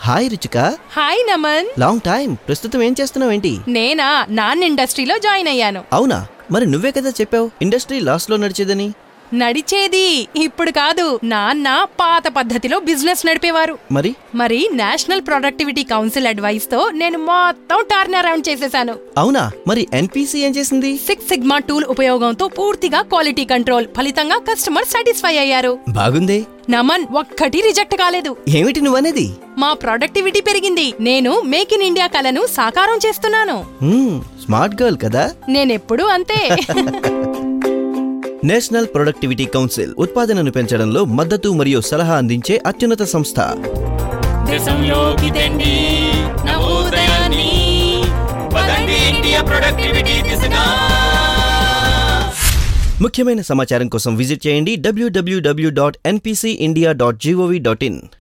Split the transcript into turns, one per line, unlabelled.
hi Ruchika
hi Naman
long time ప్రస్తుతం ఏం చేస్తున్నావేంటి
నేనా నాన్ ఇండస్ట్రీలో జాయిన్ అయ్యాను
అవునా మరి నువ్వే కదా చెప్పావు ఇండస్ట్రీ లాస్ లో నడిచేదని
నడిచేది ఇప్పుడు కాదు నాన్న పాత పద్ధతిలో బిజినెస్ నడిపేవారు
మరి
మరి నేషనల్ ప్రొడక్టివిటీ కౌన్సిల్ అడ్వైస్ తో నేను మొత్తం టర్న్ అరౌండ్ చేసేసాను
అవునా మరి ఎన్పిసి ఏం చేసింది
సిక్స్ సిగ్మా టూల్ ఉపయోగంతో పూర్తిగా క్వాలిటీ కంట్రోల్ ఫలితంగా కస్టమర్ సాటిస్ఫై అయ్యారు
బాగుందే
నమన్ ఒక్కటి రిజెక్ట్ కాలేదు
ఏమిటి నువ్వనేది
మా ప్రొడక్టివిటీ పెరిగింది నేను మేక్ ఇన్ ఇండియా కలను సాకారం చేస్తున్నాను
హ్మ్, స్మార్ట్ గర్ల్ కదా
నేనెప్పుడు అంతే
నేషనల్ ప్రొడక్టివిటీ కౌన్సిల్ ఉత్పాదనను పెంచడంలో మద్దతు మరియు సలహా అందించే అత్యున్నత సంస్థ
దేశంలోకి తెండి నవోదయాన్ని పదండి ఇండియా ప్రొడక్టివిటీ దిశగా
ముఖ్యమైన సమాచారం కోసం విజిట్ చేయండి W W W dot NPC India dot G O V dot in